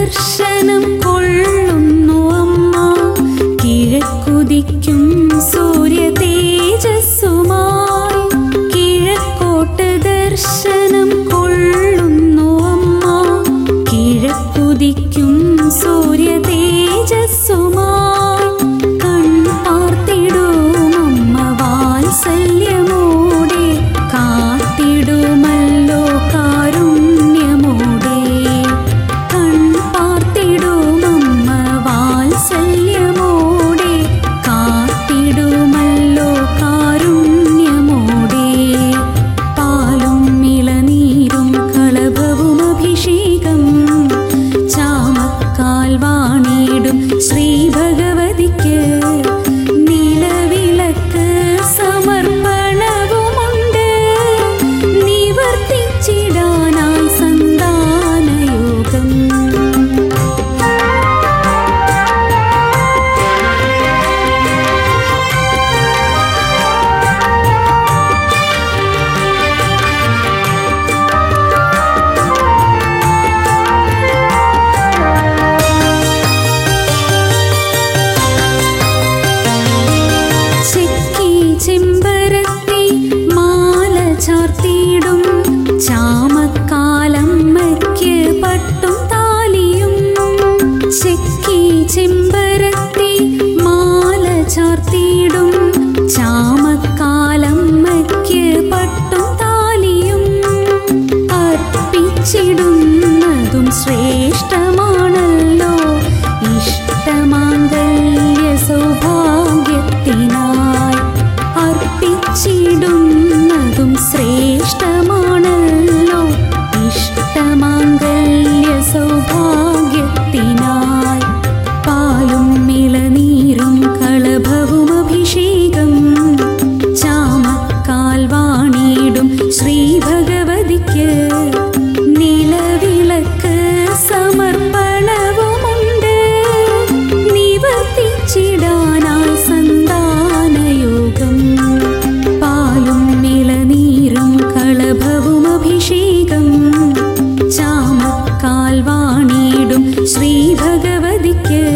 ദർശനം കൊള്ളുന്നു അമ്മ കിഴക്കുതിക്കും സൂര്യ തേജസ്സുമായി കിഴക്കോട്ട് ദർശനം കൊള്ളുന്നു അമ്മ കിഴക്കുതിക്കും സൂര്യ തേജസ്സുമായി കൺപാർത്തിടും അമ്മ വാത്സല്യമോടെ കാത്തിടുമല്ലോ കാരുണ്യമോടെ കൺപാർത്തിടും അമ്മ വാത്സല്യമോടെ കാത്തിടുമല്ലോ കാരുണ്യമോടെ പാലും ഇളനീരും കളഭവും അഭിഷേകം ചാമക്കാൽ വാണിടും ശ്രീ ഭഗവതിക്ക് നിലവിളക്ക് സമർപ്പണവുമുണ്ട് നിവർത്തിച്ചിടാനായി സന്താനയോഗം ചെക്കി ചെമ്പരത്തി മാല ചാർത്തിയിടും ചാമക്കാലമ്മയ്ക്ക് പട്ടും താലിയും ചെക്കി ചെമ്പരത്തി മാല ചാർത്തിയിടും ചാമക്കാലമ്മയ്ക്ക് പട്ടും താലിയും അർപ്പിച്ചിടുന്നതും ശ്രേഷ്ഠമാണല്ലോ ഇഷ്ടമാംഗല്യ സൗഭാഗ്യത്തിനായി അർപ്പിച്ചിടുന്നതും ശ്രേഷ്ഠമാണല്ലോ ഇഷ്ടമാംഗല്യ സൗഭാഗ്യത്തിനായി പാലും ഇളനീരും കളഭവും അഭിഷേകം ചാമക്കാൽ വാണിടും ശ്രീ ഭഗവതിക്ക് നിലവിളക്ക് സമർപ്പണവുമുണ്ട് നിവർത്തിച്ചിടാനായി സന്താനയോഗം പാലും ഇളനീരും കളഭവും അഭിഷേകം ചാമക്കാൽ വാണിടും ശ്രീ ഭഗവതിക്ക്